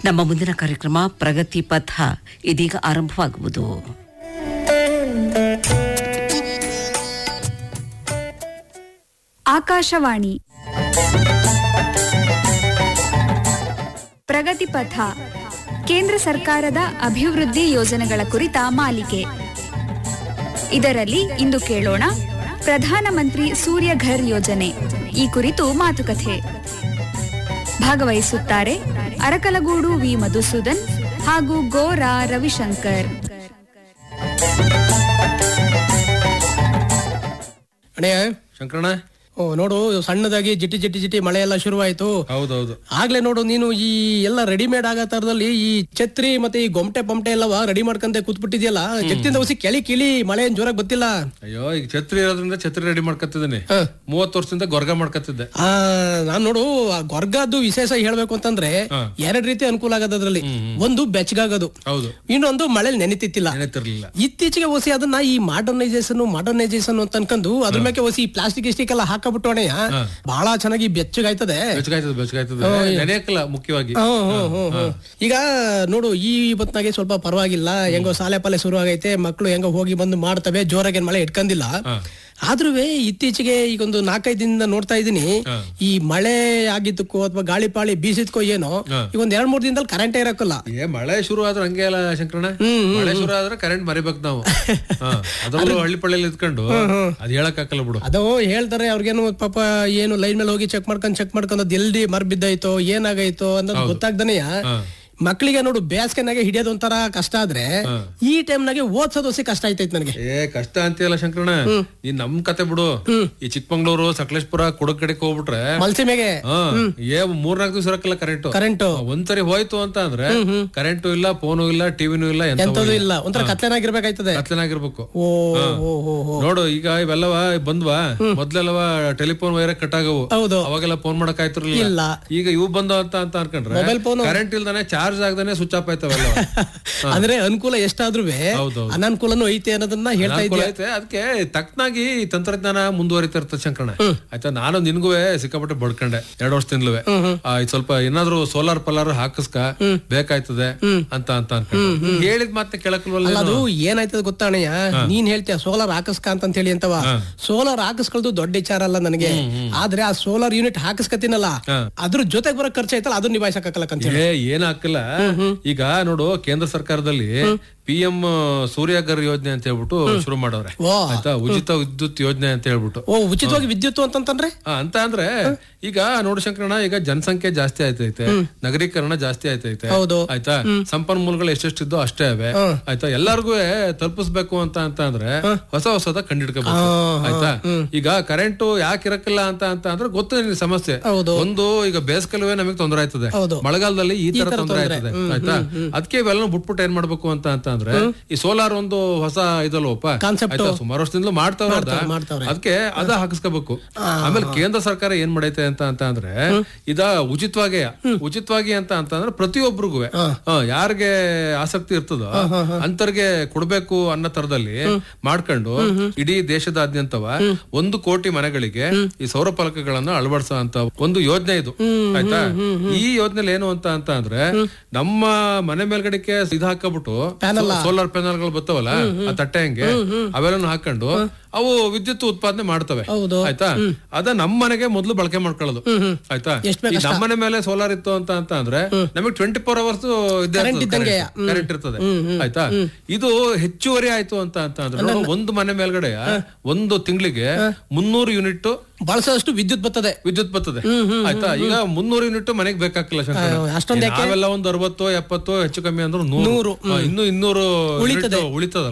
ನಮ್ಮ ಮುಂದಿನ ಕಾರ್ಯಕ್ರಮ ಪ್ರಗತಿ ಪಥ ಇದೀಗ ಆರಂಭವಾಗುವುದು ಆಕಾಶವಾಣಿ ಪ್ರಗತಿಪಥ ಕೇಂದ್ರ ಸರ್ಕಾರದ ಅಭಿವೃದ್ಧಿ ಯೋಜನೆಗಳ ಕುರಿತ ಮಾಲಿಕೆ ಇದರಲ್ಲಿ ಇಂದು ಕೇಳೋಣ ಪ್ರಧಾನಮಂತ್ರಿ ಸೂರ್ಯ ಘರ್ ಯೋಜನೆ ಈ ಕುರಿತು ಮಾತುಕತೆ ಭಾಗವಹಿಸುತ್ತಾರೆ ಅರಕಲಗೂಡು ವಿ ಮಧುಸೂದನ್ ಹಾಗೂ ಗೋರಾ ರವಿಶಂಕರ್ ಅಣ್ಣಯ್ಯ ಶಂಕರಣ್ಣ ಓ ನೋಡು ಸಣ್ಣದಾಗಿ ಜಿಟಿ ಜಿಟಿ ಜಿಟಿ ಮಳೆ ಎಲ್ಲ ಶುರುವಾಯ್ತು ಹೌದೌದು ಆಗ್ಲೇ ನೋಡು ನೀನು ಈ ಎಲ್ಲ ರೆಡಿಮೇಡ್ ಆಗೋ ತರದಲ್ಲಿ ಈ ಛತ್ರಿ ಮತ್ತೆ ಈ ಗೊಮಟೆ ಪಮಟೆ ಎಲ್ಲವ ರೆಡಿ ಮಾಡ್ಕೊಂಡೆ ಕೂತ್ಬಿಟ್ಟಿದ್ಯಲ್ಲ ಜತ್ತಿಂದ ಹೊಸಿ ಕೆಳಿ ಕಿಳಿ ಮಳೆ ಏನ್ ಜೋರಾಗಿ ಗೊತ್ತಿಲ್ಲ ಅಯ್ಯೋ ಈಗ ಛತ್ರಿ ಇರೋದ್ರಿಂದ ಛತ್ರಿ ರೆಡಿ ಮಾಡ್ಕೊತಿದ್ದೀನಿ ಹ. ಮೂವತ್ತು ವರ್ಷದಿಂದ ಗೊರ್ಗ ಮಾಡ್ಕೊತಿದ್ದೆ ಆ ನಾನ್ ನೋಡು ಆ ಗೊರ್ಗದ್ದು ವಿಶೇಷ ಹೇಳ್ಬೇಕು ಅಂತಂದ್ರೆ ಎರಡ್ ರೀತಿ ಅನುಕೂಲ ಆಗೋದು ಅದ್ರಲ್ಲಿ ಒಂದು ಬೆಚ್ಚಗಾಗೋದು ಹೌದು ಇನ್ನೊಂದು ಮಳೆ ನೆನಿತಿತ್ತಿಲ್ಲ ನೆನೆತಿರ್ಲಿಲ್ಲ ಇತ್ತೀಚೆಗೆ ಹೊಸಿ ಅದನ್ನ ಈ ಮಾಡರ್ನೈಸೇಷನ್ ಮಾಡರ್ನೈಸೇಷನ್ ಅಂತ ಅನ್ಕೊಂಡು ಅದ್ರ ಮೇಲೆ ಹೊಸಿ ಪ್ಲಾಸ್ಟಿಕ್ ಇಸ್ಟಿಕ್ ಎಲ್ಲ ಹಾಕಬಿಟ್ಟು ಅಣ್ಣಯ್ಯ ಬಹಳ ಚೆನ್ನಾಗಿ ಬೆಚ್ಚಗಾಯ್ತದೆ ಬೆಚ್ಚಗಾಯ್ತದೆ ಬೆಚ್ಚಗಾಯ್ತದೆ ನೆನೆಯಕ್ಕಲ್ಲ ಮುಖ್ಯವಾಗಿ ಹ್ಮ್, ಹ್ಮ್, ಹ್ಮ್, ಹ್ಮ್. ಈಗ ನೋಡು ಈ ಹೊತ್ನಾಗೆ ಸ್ವಲ್ಪ ಪರವಾಗಿಲ್ಲ ಹೆಂಗೋ ಸಾಲೆ ಪಾಲೆ ಶುರು ಆಗೈತೆ ಮಕ್ಳು ಹೆಂಗೋ ಹೋಗಿ ಬಂದು ಮಾಡ್ತವೆ ಜೋರಾಗಿ ಮಳೆ ಇಟ್ಕೊಂಡಿಲ್ಲ ಆದ್ರೂ ಇತ್ತೀಚೆಗೆ ಈಗ ಒಂದು ನಾಲ್ಕೈದು ದಿನದಿಂದ ನೋಡ್ತಾ ಇದೀನಿ ಈ ಮಳೆ ಆಗಿದ್ದಕ್ಕೋ ಅಥವಾ ಗಾಳಿ ಪಾಳಿ ಬೀಸಿದ್ಕೋ ಏನೋ ಈಗ ಒಂದ್ ಎರಡ್ ಮೂರ್ ದಿನದಲ್ಲಿ ಕರೆಂಟೇ ಇರಕ್ಕಲ್ಲ ಏ ಮಳೆ ಶುರು ಆದ್ರೆ ಹಂಗೆ ಅಲ್ಲ ಶಂಕರಣ್ಣ ಮಳೆ ಶುರು ಆದ್ರೆ ಕರೆಂಟ್ ಮರಿಬೇಕು ನಾವು ಹ. ಅದರಲ್ಲೂ ಹಳ್ಳಿ ಪಳ್ಳಿಯಲ್ಲಿ ಇದ್ಕೊಂಡು ಅದ್ ಹೇಳಕ್ ಹಾಕಲ್ಲ ಬಿಡು ಅದು ಹೇಳ್ತಾರೆ ಅವ್ರಿಗೇನು ಪಾಪ ಏನು ಲೈನ್ ಮೇಲೆ ಹೋಗಿ ಚೆಕ್ ಮಾಡ್ಕೊಂಡ್ ಚೆಕ್ ಮಾಡ್ಕೊಂಡು ಅದ್ ಎಲ್ದಿ ಮರ್ ಬಿದ್ದಾಯ್ತೋ ಏನಾಗೈತೋ ಅನ್ನೋದು ಗೊತ್ತಾಗ್ದನೆಯ ಮಕ್ಳಿಗೆ ನೋಡು ಬೇಸಿಗೆನಾಗೆ ಹಿಡಿಯೋದು ಒಂಥರ ಕಷ್ಟ ಆದ್ರೆ ಈ ಟೈಮ್ನಾಗೆ ಓದ್ಸೋದು ಹೊಸಿ ಕಷ್ಟ ಆಯ್ತೈತ್ ನನಗೆ ಏ ಕಷ್ಟ ಅಂತೀಯಲ್ಲ ಶಂಕರಣ್ಣ ನೀನ್ ನಮ್ ಕತೆ ಬಿಡು ಈ ಚಿಕ್ಕಮಂಗ್ಳೂರು ಸಕಲೇಶ್ಪುರ ಕುಡಕ್ ಕಡೆಗೆ ಹೋಗ್ಬಿಟ್ರೆ ಮಲ್ಸಿಮೆಗೆ ಹ ಏ ಮೂರ್ನಾಲ್ಕು ದಿವಸ ಇರಕ್ಕಲ್ಲ ಕರೆಂಟ್ ಕರೆಂಟು ಒಂದ್ಸರಿ ಹೋಯ್ತು ಅಂತ ಅಂದ್ರೆ ಕರೆಂಟು ಇಲ್ಲ ಫೋನು ಇಲ್ಲ ಟಿವಿನೂ ಇಲ್ಲ ಎಂತ ಎಂತದು ಇಲ್ಲ ಒಂಥರ ಕತ್ಲೆನಾಗಿರ್ಬೇಕಾಯ್ತದೆ ಕತ್ಲನಾಗಿರ್ಬೇಕು ಓ ಓ ಓ ಓ ನೋಡು ಈಗ ಇವೆಲ್ಲವ ಬಂದ್ವಾ ಮೊದ್ಲೆಲ್ಲವ ಟೆಲಿಫೋನ್ ವೈರ್ ಕಟ್ ಆಗವು ಹೌದು ಅವಾಗೆಲ್ಲ ಫೋನ್ ಮಾಡಕ್ ಆಯ್ತಿರ್ಲಿಲ್ಲ ಇಲ್ಲ ಈಗ ಇವು ಬಂದವ ಅಂತ ಅಂತ ಅನ್ಕೊಂಡ್ರೆ Mobile phone. ಕರೆಂಟ್ ಇಲ್ದಾನೆ ಚಾರ್ಜ್ ಆಗದಾನೆ ಸ್ವಿಚ್ ಆಫ್ ಆಯ್ತವೆಲ್ಲ ಅಂದ್ರೆ ಅನುಕೂಲ ಎಷ್ಟಾದ್ರೂ ಹೌದೌದು. ಅನನುಕೂಲನೂ ಐತೆ ಅನ್ನೋದನ್ನ ಹೇಳ್ತಾ ಅನುಕೂಲ ಇದ್ದೆ ಐತೆ ಅದಕ್ಕೆ ತಕ್ಕನಾಗಿ ಈ ತಂತ್ರಜ್ಞಾನ ಮುಂದುವರಿತಾ ಇರ್ತದೆ ಶಂಕರಣ ಆಯ್ತಾ ನಾನು ನಿನ್ಗೂ ಸಿಕ್ಕಾಪಟ್ಟೆ ಬಡ್ಕೊಂಡೆ ಎರಡು ವರ್ಷದಿಂದಲೂ ಇದು ಸ್ವಲ್ಪ ಏನಾದ್ರು ಸೋಲಾರ್ ಪಲಾರ್ ಹಾಕಿಸ್ಕ ಬೇಕಾಯ್ತದೆ ಅಂತ ಅಂತ ಅನ್ಕೊಂಡೆ ಹೇಳಿದ್ ಮತ್ತೆ ಕೇಳಕ್ಲ್ವಲ್ಲ ಅಲ್ಲ ಅದು ಏನಾಯ್ತದ ಗೊತ್ತಾಣಯ್ಯ ನೀನ್ ಹೇಳ್ತೀಯ ಸೋಲಾರ್ ಹಾಕಸ್ಕ ಅಂತ ಹೇಳಿ ಅಂತವ ಸೋಲಾರ್ ಹಾಕಿಸ್ಕೊಳ್ದು ದೊಡ್ಡ ವಿಚಾರ ಅಲ್ಲ ನನಗೆ ಆದ್ರೆ ಆ ಸೋಲಾರ್ ಯೂನಿಟ್ ಹಾಕಿಸ್ಕತೀನಲ್ಲ ಅದ್ರ ಜೊತೆಗೆ ಬರೋ ಖರ್ಚು ಐತಲ್ಲ ಅದನ್ನ ನಿಭಾಯಿಸಕ್ಕಾಗಲ್ಲ ಅಂತ ಏ ಏನ್ ಹಾಕಿಲ್ಲ ಈಗ ನೋಡು ಕೇಂದ್ರ ಸರ್ಕಾರದಲ್ಲಿ ಪಿ ಎಂ ಸೂರ್ಯಗರ್ ಯೋಜನೆ ಅಂತ ಹೇಳ್ಬಿಟ್ಟು ಶುರು ಮಾಡವ್ರೆ ಓ ಆಯ್ತಾ ಉಚಿತ ವಿದ್ಯುತ್ ಯೋಜನೆ ಅಂತ ಹೇಳ್ಬಿಟ್ಟು ಓ ಉಚಿತವಾಗಿ ವಿದ್ಯುತ್ ಅಂತಂತಂದ್ರೆ ಆ, ಅಂತ ಅಂದ್ರೆ ಈಗ ನೋಡು ಶಂಕರಣ್ಣ ಈಗ ಜನಸಂಖ್ಯೆ ಜಾಸ್ತಿ ಆಯ್ತೈತೆ ನಗರೀಕರಣ ಜಾಸ್ತಿ ಆಯ್ತೈತೆ ಹೌದು. ಆಯ್ತಾ ಸಂಪನ್ಮೂಲಗಳು ಎಷ್ಟೆಷ್ಟಿದ್ದೋ ಅಷ್ಟೇ ಅವೆ ಆಯ್ತಾ ಎಲ್ಲಾರ್ಗು ತಲುಪಿಸ್ಬೇಕು ಅಂತ ಅಂತ ಅಂದ್ರೆ ಹೊಸ ಹೊಸದ ಕಂಡಿಡ್ಕೋಬೇಕು ಆಯ್ತಾ ಈಗ ಕರೆಂಟ್ ಯಾಕೆ ಇರಕ್ಕಿಲ್ಲ ಅಂತ ಅಂತ ಅಂದ್ರೆ ಗೊತ್ತು ನಿನಗೆ ಸಮಸ್ಯೆ ಹೌದು. ಒಂದು ಈಗ ಬೇಸಿಗೆಲುವೆ ನಮಗೆ ತೊಂದರೆ ಆಯ್ತದೆ ಹೌದು. ಮಳೆಗಾಲದಲ್ಲಿ ಈ ತರ ತೊಂದರೆ ಆಯ್ತದೆ ಆಯ್ತಾ ಅದಕ್ಕೆ ಇವೆಲ್ಲ ಬಿಟ್ಬಿಟ್ಟು ಏನ್ ಮಾಡ್ಬೇಕು ಅಂತ ಅಂತ ಅಂದ್ರೆ ಈ ಸೋಲಾರ್ ಒಂದು ಹೊಸ ಇದಲ್ವಪ್ಪ Concept. ಆಯ್ತಾ ಸುಮಾರು ವರ್ಷದಿಂದಲೂ ಮಾಡ್ತಾವ್ರ ಮಾಡ್ತಾವ್ರೆ, ಮಾಡ್ತಾವ್ರೆ. ಅದಕ್ಕೆ ಅದ ಹಾಕಿಸ್ಕೋಬೇಕು ಆಮೇಲೆ ಕೇಂದ್ರ ಸರ್ಕಾರ ಏನ್ ಮಾಡೈತೆ ಅಂತ ಅಂತ ಅಂದ್ರೆ ಇದ ಉಚಿತವಾಗಿ ಉಚಿತವಾಗಿ ಅಂತ ಅಂತ ಅಂದ್ರೆ ಪ್ರತಿಯೊಬ್ಬರಿಗೂ ಯಾರಿಗೆ ಆಸಕ್ತಿ ಇರ್ತದೋ ಅಂತರ್ಗೆ ಕೊಡ್ಬೇಕು ಅನ್ನೋ ತರದಲ್ಲಿ ಮಾಡ್ಕೊಂಡು ಇಡೀ ದೇಶದಾದ್ಯಂತವ ಒಂದು ಕೋಟಿ ಮನೆಗಳಿಗೆ ಈ ಸೌರ ಫಲಕಗಳನ್ನ ಅಳವಡಿಸೋ ಅಂತ ಒಂದು ಯೋಜನೆ ಇದು ಆಯ್ತಾ ಈ ಯೋಜನೆ ಏನು ಅಂತ ಅಂತ ಅಂದ್ರೆ ನಮ್ಮ ಮನೆ ಮೇಲ್ಗಡೆಗೆ ಇದು ಹಾಕಬಿಟ್ಟು ಸೋಲಾರ್ ಪ್ಯಾನಲ್ ಗಳು ಬರ್ತಾವಲ್ಲ ಆ ತಟ್ಟೆ ಹಂಗೆ ಅವೆಲ್ಲ ಹಾಕೊಂಡು ಅವು ವಿದ್ಯುತ್ ಉತ್ಪಾದನೆ ಮಾಡ್ತವೆ ಹೌದು. ಆಯ್ತಾ ಅದ ನಮ್ಮ ಮನೆಗೆ ಮೊದಲು ಬಳಕೆ ಮಾಡ್ಕೊಳ್ಳೋದು ಆಯ್ತಾ ಎಷ್ಟ್ ಈ ನಮ್ಮ ಮನೆ ಮೇಲೆ ಸೋಲಾರ್ ಇತ್ತು ಅಂತ ಅಂತ ಅಂದ್ರೆ ನಮಗೆ ಟ್ವೆಂಟಿ ಫೋರ್ ಅವರ್ಸ್ ಕರೆಂಟ್ ಇರ್ತದೆ ಆಯ್ತಾ ಇದು ಹೆಚ್ಚುವರಿ ಆಯ್ತು ಅಂತ ಅಂತ ಅಂದ್ರೆ ನೋಡು, ಒಂದು ಮನೆ ಮೇಲ್ಗಡೆ ಒಂದು ತಿಂಗಳಿಗೆ ಮುನ್ನೂರು ಯೂನಿಟ್ ಬಳಸೋಷ್ಟು ವಿದ್ಯುತ್ ಬರ್ತದೆ ವಿದ್ಯುತ್ ಬರ್ತದೆ ಆಯ್ತಾ ಈಗ ಮುನ್ನೂರು ಯೂನಿಟ್ ಮನೆಗೆ ಬೇಕಾಗಿಲ್ಲ ಅಷ್ಟೊಂದ್ ನಾವೆಲ್ಲ ಒಂದು ಅರವತ್ತು ಎಪ್ಪತ್ತು ಹೆಚ್ಚು ಕಮ್ಮಿ ಅಂದ್ರೆ ನೂರು ನೂರು, ಹಾ, ಇನ್ನು ಇನ್ನೂರು ಉಳಿತದೆ. unit ಉಳಿತದಲ್ಲ